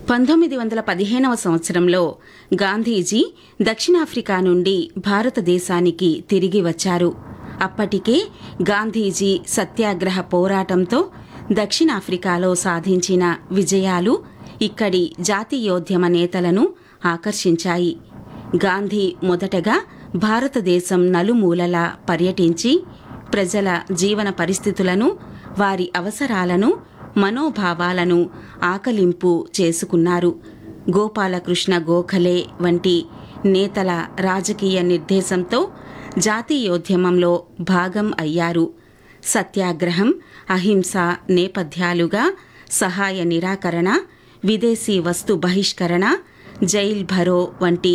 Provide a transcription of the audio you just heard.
పంతొమ్మిది వందల పదిహేనవ సంవత్సరంలో గాంధీజీ దక్షిణాఫ్రికా నుండి భారతదేశానికి తిరిగి వచ్చారు అప్పటికే గాంధీజీ సత్యాగ్రహ పోరాటంతో దక్షిణాఫ్రికాలో సాధించిన విజయాలు ఇక్కడి జాతీయోద్యమ నేతలను ఆకర్షించాయి గాంధీ మొదటగా భారతదేశం నలుమూలలా పర్యటించి ప్రజల జీవన పరిస్థితులను వారి అవసరాలను మనోభావాలను ఆకలింపు చేసుకున్నారు గోపాలకృష్ణ గోఖలే వంటి నేతల రాజకీయ నిర్దేశంతో జాతీయోద్యమంలో భాగం అయ్యారు సత్యాగ్రహం అహింస నేపథ్యాలుగా సహాయ నిరాకరణ విదేశీ వస్తు బహిష్కరణ జైల్ భరో వంటి